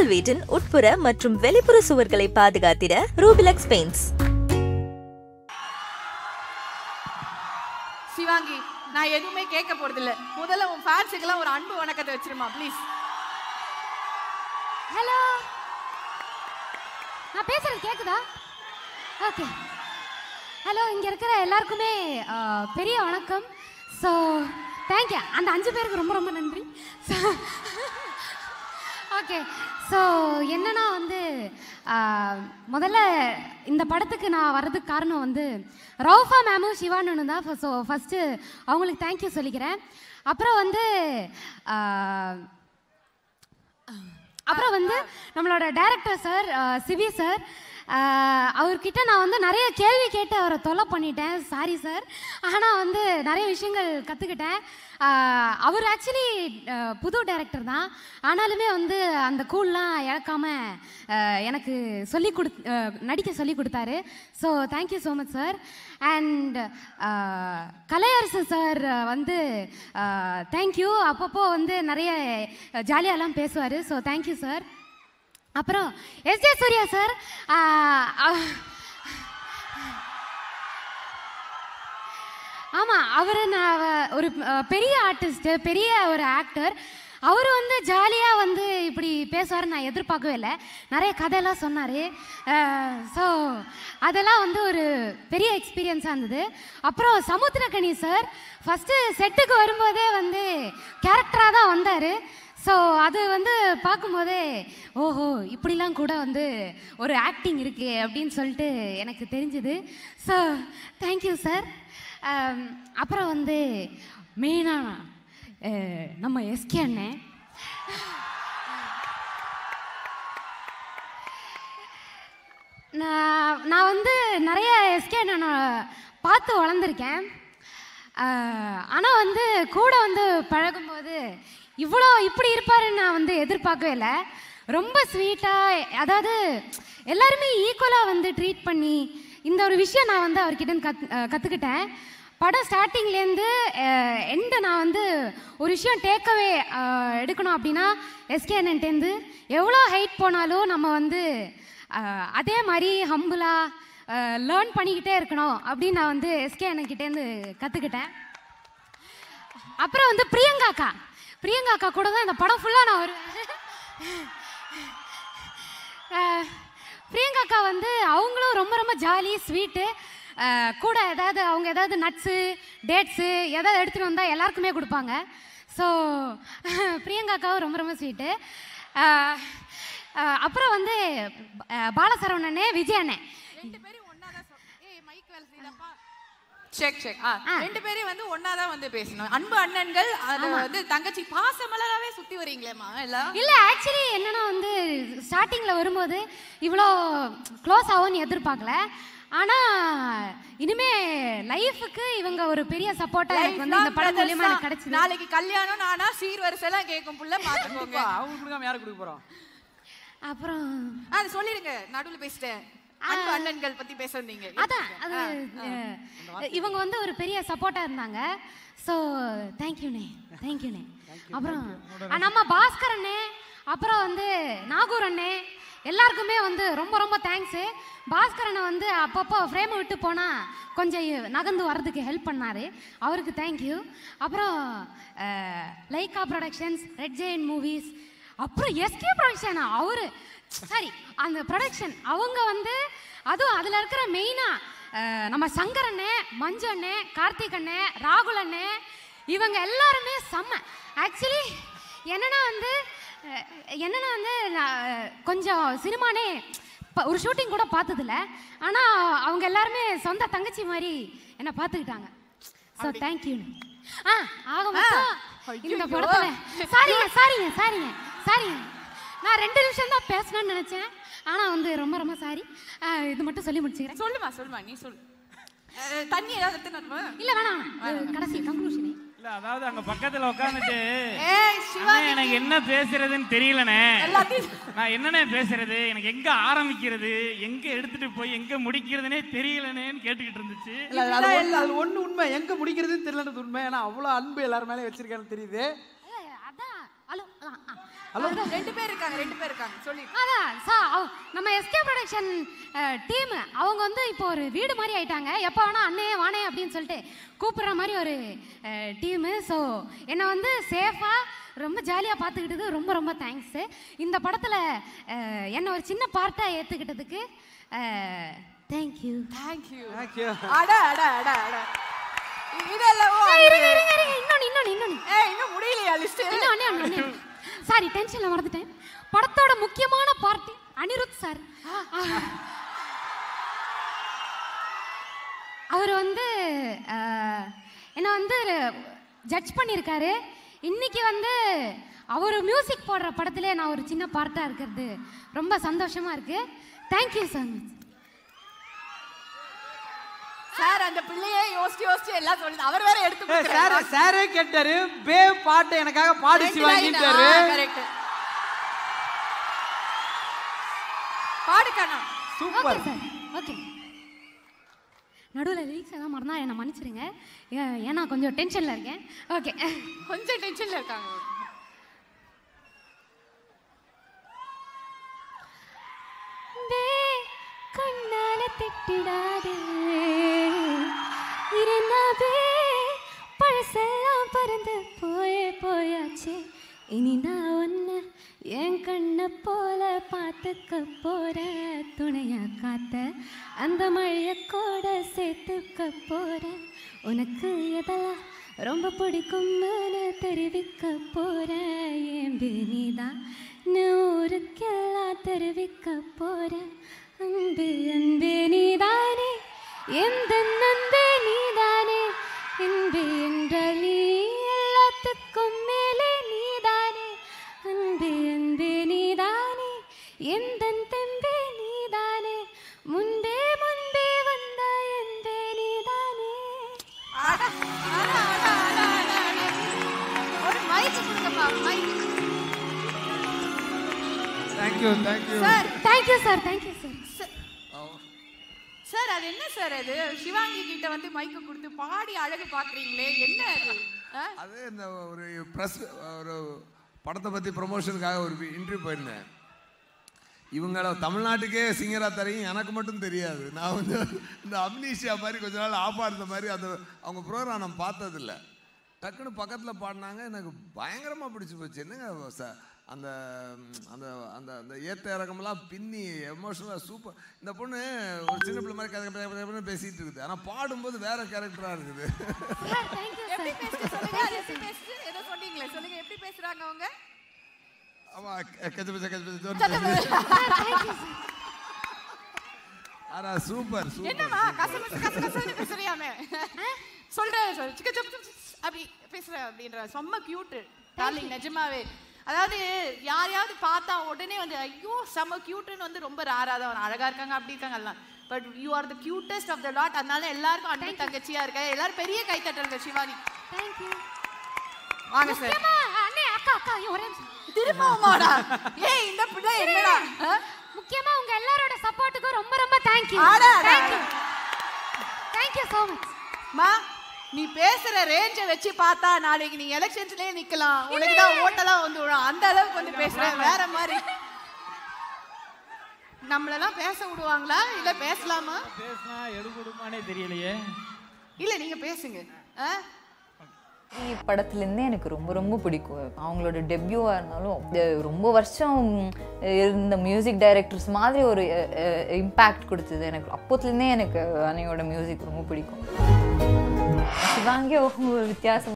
உங்கள் வீட்டின் உட்புற மற்றும் வெளிப்புற சுவர்களை பாதுகாத்திட ரூபிலக்ஸ் பெயிண்ட்ஸ் சிவாங்கி நான் எதுவுமே கேட்க போறதில்ல முதல்ல உன் ஃபேன்ஸுக்கெல்லாம் ஒரு அன்பு வணக்கத்தை வச்சிருமா ப்ளீஸ் ஹலோ நான் பேசுறது கேக்குதா ஓகே ஹலோ இங்கே இருக்கிற எல்லாருக்குமே ஆ, பெரிய வணக்கம் ஸோ தேங்க்யூ அந்த அஞ்சு பேருக்கு ரொம்ப ரொம்ப நன்றி ஓகே ஸோ என்னன்னா வந்து ஆ, முதல்ல இந்த படத்துக்கு நான் வர்றதுக்கு காரணம் வந்து ரவுஃபா மேமும் சிவானனும் தான் ஸோ ஃபஸ்ட்டு அவங்களுக்கு தேங்க்யூ சொல்லிக்கிறேன் அப்புறம் வந்து ஆ, அப்புறம் வந்து நம்மளோட டைரக்டர் சார் சிவி சார் அவர்கிட்ட நான் வந்து நிறைய கேள்வி கேட்டு அவரை தொல்லை பண்ணிட்டேன் சாரி சார் ஆனால் வந்து நிறைய விஷயங்கள் கற்றுக்கிட்டேன் அவர் ஆக்சுவலி புது டைரக்டர் தான் ஆனாலுமே வந்து அந்த கூல்லாம் இழக்காம அஹ், எனக்கு சொல்லி கொடு அஹ், நடிக்க சொல்லி கொடுத்தாரு so thank you so much sir and Kalaiyarasu sir வந்து தேங்க்யூ அப்பப்போ வந்து நிறைய ஜாலியாலாம் பேசுவார் ஸோ தேங்க்யூ சார் அப்புறம் எஸ் ஜே சூர்யா சார் ஆமாம் அவர் நான் வ- ஒரு அஹ், பெரிய ஆர்டிஸ்ட்டு பெரிய ஒரு ஆக்டர் அவர் வந்து ஜாலியாக வந்து இப்படி பேசுவார் நான் எதிர்பார்க்கவே இல்லை நிறைய கதையெல்லாம் சொன்னார் ஸோ அதெல்லாம் வந்து ஒரு பெரிய எக்ஸ்பீரியன்ஸாக இருந்தது அப்புறம் சமுத்திரக்கனி சார் ஃபஸ்ட்டு செட்டுக்கு வரும்போதே வந்து கேரக்டராக தான் வந்தார் ஸோ அது வந்து பார்க்கும்போதே ஓஹோ இப்படிலாம் கூட வந்து ஒரு ஆக்டிங் இருக்கு அப்படின்னு சொல்லிட்டு எனக்கு தெரிஞ்சுது ஸோ தேங்க்யூ சார் அப்புறம் வந்து மெயினாக நம்ம எஸ்கே அண்ணன் நான் நான் வந்து நிறைய எஸ்கே அண்ணனை பார்த்து வளர்ந்துருக்கேன் ஆனால் வந்து கூட வந்து பழகும்போது இவ்வளோ இப்படி இருப்பாருன்னு நான் வந்து எதிர்பார்க்கவே இல்லை ரொம்ப ஸ்வீட்டாக அதாவது எல்லாருமே ஈக்குவலாக வந்து ட்ரீட் பண்ணி இந்த ஒரு விஷயம் நான் வந்து அவர்கிட்ட இருந்து கத் கற்றுக்கிட்டேன் படம் ஸ்டார்டிங்லேருந்து எண்டு நான் வந்து ஒரு விஷயம் டேக்கவே எடுக்கணும் அப்படின்னா எஸ்கே அண்ணன்ட்டேருந்து எவ்வளோ ஹைட் போனாலும் நம்ம வந்து அஹ், அதே மாதிரி ஹம்புலாக லேர்ன் பண்ணிக்கிட்டே இருக்கணும் அப்படின்னு நான் வந்து எஸ்கே அண்ணன்கிட்டேருந்து கற்றுக்கிட்டேன் அப்புறம் வந்து பிரியங்கா அக்கா பிரியங்கா அக்கா கூட தான் இந்த படம் ஃபுல்லாக நான் வருவேன் அஹ், பிரியங்கா அக்கா வந்து அவங்களும் ரொம்ப ரொம்ப ஜாலி ஸ்வீட்டு கூட ஏதாவது அவங்க ஏதாவது நட்ஸு டேட்ஸு ஏதாவது எடுத்துகிட்டு வந்தால் எல்லாருக்குமே கொடுப்பாங்க ஸோ பிரியங்கா அக்காவும் ரொம்ப ரொம்ப ஸ்வீட்டு அப்புறம் வந்து அஹ், பாலசரவணனே விஜய் அண்ணே ரெண்டு பேரும் ஒண்ணா தான் சொல்- ஏய் மைக் வேலை செய்யலப்பா செக் செக் ஆ ரெண்டு பேரும் வந்து ஒண்ணா தான் வந்து பேசணும் அன்பு அண்ணன்கள் அது வந்து தங்கச்சி பாசமலராவே சுத்தி வரீங்களேம்மா எல்லாம் இல்லை ஆக்சுவலி என்னன்னா வந்து ஸ்டார்டிங்கில் வரும்போது இவ்வளோ க்ளோஸ் ஆகும்னு எதிர்பார்க்கல ஆனால் இனிமே லைஃபுக்கு இவங்க ஒரு பெரிய சப்போர்ட்டாக எனக்கு வந்து இந்த படம் மூலியமா எனக்கு கிடைச்சது நாளைக்கு கல்யாணம் நானா சீர்வரிசை எல்லாம் கேட்கும் புள்ள பாத்துக்கோங்க அவங்க கொடுக்காம யாருக்கு கொடுக்க போறோம் அப்புறம் அது சொல்லிடுங்க நடுவுல பேசிட்டேன் அன்பு அண்ணன்கள் பத்தி பேச வந்தீங்க அதான் அது அஹ், இவங்க வந்து ஒரு பெரிய சப்போர்ட்டாக இருந்தாங்க ஸோ தேங்க்யூண்ணே தேங்க்யூண்ணே அப்புறம் அஹ், நம்ம பாஸ்கர் அண்ணே அப்புறம் வந்து நாகூர் அண்ணே எல்லாருக்குமே வந்து ரொம்ப ரொம்ப தேங்க்ஸு பாஸ்கர் அண்ணன் வந்து அப்பப்போ ஃப்ரேமை விட்டு போனால் கொஞ்சம் நகர்ந்து வர்றதுக்கு ஹெல்ப் பண்ணார் அவருக்கு தேங்க்யூ அப்புறம் அஹ், Lyca productions Red Giant Movies அப்புறம் எஸ்கே ப்ரொடக்ஷன் அவரு சரி அந்த ப்ரொடக்ஷன் அவங்க வந்து அதுவும் அதில் இருக்கிற மெயினாக நம்ம சங்கர் அண்ணே மஞ்சு அண்ணே கார்த்திக் அண்ணே ராகுல் அண்ணே இவங்க எல்லாருமே செம்ம ஆக்சுவலி என்னன்னா வந்து அஹ், என்னன்னா வந்து நான் அஹ், கொஞ்சம் சினிமானே ப- ஒரு ஷூட்டிங் கூட பார்த்ததில்ல ஆனால் அவங்க எல்லாருமே சொந்த தங்கச்சி மாதிரி என்னை பார்த்துக்கிட்டாங்க ஸோ தேங்க்யூ ஆ ஆக மொத்தம் இந்த படத்துல சாரிங்க சாரிங்க சாரிங்க சாரிங்க நான் ரெண்டு நிமிஷம் தான் பேசணும்னு நினைச்சேன் ஆனா வந்து ரொம்ப ரொம்ப சாரி இது மட்டும் சொல்லி முடிச்சுக்கிறேன் சொல்லுமா சொல்லுமா நீ சொல்லு அஹ், தண்ணி ஏதாவது எடுத்துன்னு வரணுமா? இல்ல வேணாம் இது கடைசி கன்க்ளூஷனே இல்ல அதாவது அங்க பக்கத்துல உட்காந்துட்டு ஏய் சிவா அண்ணே, எனக்கு என்ன பேசுறதுன்னு தெரியலண்ணே எல்லாத்தையும் நான் என்னண்ணே பேசுறது எனக்கு எங்க ஆரம்பிக்கிறது எங்க எடுத்துட்டு போய் எங்க முடிக்கிறதுனே தெரியலனேன்னு கேட்டுக்கிட்டு இருந்துச்சு இல்ல அது- அது ஒண்ணு அது ஒண்ணு உண்மை எங்க முடிக்கிறதுன்னு தெரியலன்றது உண்மை ஏன்னா அவ்வளவு அன்பு எல்லாரும் மேலே வச்சிருக்கான்னு தெரியுது அதான் ஹலோ ரெண்டு பேர் இருக்காங்க ரெண்டு பேர் இருக்காங்க சொல்லி அதான் சா அவ- நம்ம எஸ்கே ப்ரொடக்ஷன் டீம் அவங்க வந்து இப்போ ஒரு வீடு மாதிரி ஆயிட்டாங்க எப்போ வேணா அண்ணே வானே அப்படின்னு சொல்லிட்டு கூப்பிடுற மாதிரி ஒரு டீமு ஸோ என்னை வந்து சேஃபாக ரொம்ப ஜாலியாக பார்த்துக்கிட்டது ரொம்ப ரொம்ப தேங்க்ஸு இந்த படத்தில் என்னை ஒரு சின்ன பார்ட்டாக ஏற்றுக்கிட்டதுக்கு தேங்க்யூ தேங்க்யூ தேங்க்யூ அட அட அட அட இதெல்லாம் ஓ, இருங்க இருங்க இருங்க இன்னொன்று இன்னொன்று இன்னொன்று ஏய் இன்னும் முடியலையா லிஸ்ட் இன்னும் அண்ணே அண்ணே அண்ணே சாரி டென்ஷன்ல மறந்துட்டேன் படத்தோட முக்கியமான பார்ட்டி அனிருத் சார் அவர் வந்து அஹ், என்னை வந்து ஜட்ஜ் பண்ணியிருக்காரு இன்னைக்கு வந்து அவர் மியூசிக் போடுற படத்திலே நான் ஒரு சின்ன பார்ட்டாக இருக்கிறது ரொம்ப சந்தோஷமா இருக்கு தேங்க்யூ ஸோ மச் சார் அந்த பிள்ளையே யோசிச்சு யோசிச்சு எல்லாம் சொல்லுது அவர் வேற எடுத்து சார் சாரே கேட்டாரு பே பாட்டை எனக்காக பாடி சிவாங்கிட்டாரு கரெக்ட் பாடு கண்ணா ஓகே சூப்பர் சார் ஓகே நடுவில் லிரிக்ஸ் எல்லாம் மறந்தா என்னை மன்னிச்சிடுங்க ஏ- ஏன்னா கொஞ்சம் டென்ஷனில் இருக்கேன் ஓகே கொஞ்சம் டென்ஷன்ல இருக்காங்க கண்ணால திட்டிடாதே இருந்தாவே பழசெல்லாம் பறந்து போயே போயாச்சு இனி நான் ஒன்று என் கண்ணை போல பார்த்துக்க போற துணையா காத்த அந்த மழைய கூட சேர்த்துக்க போற உனக்கு எதெல்லாம் ரொம்ப பிடிக்கும்னு தெரிவிக்க போற என் நீதான் நூறுக்கெல்லாம் தெரிவிக்க போற அன்பு அன்பு நீதானே எந்த அன்பு நீதானே அன்பு என்றால் நீ எல்லாத்துக்கும் மேலே நீதானே அன்பு அன்பு நீதானே எந்த தெம்பே நீதானே முன்பே முன்பே வந்த என்பே நீதானே அட, அட, அட, அட, அட, அட. ஒரு மைக் கொடுங்கப்பா mic thank you thank you sir thank you sir thank you sir sir அது என்ன சார் அது சிவாங்கி கிட்ட வந்து மைக்க கொடுத்து பாடி அழகு பாக்குறீங்களே என்ன அது ஆ? அது இந்த ஒரு ப்ரெஸ் ஒரு படத்தை பற்றி ப்ரொமோஷனுக்காக ஒரு இன்டர்வியூ போயிருந்தேன் இவங்கள தமிழ்நாட்டுக்கே சிங்கராக தெரியும் எனக்கு மட்டும் தெரியாது நான் வந்து இந்த அம்னீஷியா மாதிரி கொஞ்ச நாள் ஆஃபாக இருந்த மாதிரி அந்த அவங்க ப்ரோக்ராம் நான் பார்த்ததில்ல டக்குன்னு பக்கத்தில் பாடினாங்க எனக்கு பயங்கரமாக பிடிச்சி போச்சு என்னங்க ச அந்த ம், அந்த அந்த அந்த ஏத்த இறக்கமெல்லாம் பின்னி எமோஷனலாக சூப்பர் இந்த பொண்ணு ஒரு சின்ன பிள்ளை மாதிரி கதை கதை கதை பேசிகிட்டு இருக்குது ஆனால் பாடும்போது வேற கேரக்டராக இருக்குது சார் தேங்க்யூ எப்படி சார் பேசுது சொல்லுங்க அது எப்படி பேசுது ஏதோ சொன்னீங்களே சொல்லுங்க எப்படி பேசுறாங்க அவங்க ஆமா கச்ச பச்ச கச்ச பச்ச தேங்க்யூ சார் ஆனா சூப்பர் சூப்பர் என்னம்மா கசமசு கசகசன்னு பேசுறியாமே சொல்றேன் சொல் சிக்க சப் சப் சப் அப்படி பேசுற அப்படின்ற செம்ம கியூட் டார்லிங் நிஜமாவே அதாவது யாரையாவது பார்த்தா உடனே வந்து ஐயோ செம்ம கியூட்னு வந்து ரொம்ப ராரா தான் வரும். அழகா இருக்காங்க அப்படி இருக்காங்க எல்லாம் but you are the cutest of the lot அதனால எல்லாருக்கும் அன்பு தங்கச்சியா இருக்க எல்லாரும் பெரிய கைத்தட்டல்கள் சிவானி தேங்க்யூ வாங்க சார் முக்கியமா அண்ணே அக்கா அக்கா ஐயோ, ஒரே நிமிஷம் திரும்பவுமாடா ஏய் இந்த பிள்ளை என்னடா ஆ? முக்கியமா உங்க எல்லாரோட சப்போர்ட்டுக்கும் ரொம்ப ரொம்ப தேங்க்யூ அடா, அடா, தேங்க்யூ தேங்க்யூ ஸோ மச் மா நீ பேசுற ரேஞ்ச வச்சு பார்த்தா நாளைக்கு நீ எலெக்ஷன்ஸ்லயே நிக்கலாம் உனக்கு தான் ஓட்டெல்லாம் வந்து விழும் அந்த அளவுக்கு வந்து பேசுற வேற மாதிரி நம்மளெல்லாம் பேச விடுவாங்களா இல்ல பேசலாமா பேசினா எது கொடுமானே தெரியலையே இல்ல நீங்க பேசுங்க ஆ? படத்துலேருந்தே எனக்கு ரொம்ப ரொம்ப பிடிக்கும் அவங்களோட டெபியூவாக இருந்தாலும் அது ரொம்ப வருஷம் இருந்த மியூசிக் டைரக்டர்ஸ் மாதிரி ஒரு இம்பேக்ட் கொடுத்தது எனக்கு அப்போத்துலேருந்தே எனக்கு அன்னையோட மியூசிக் ரொம்ப பிடிக்கும் சிவாங்கி ஒரு வித்தியாசம்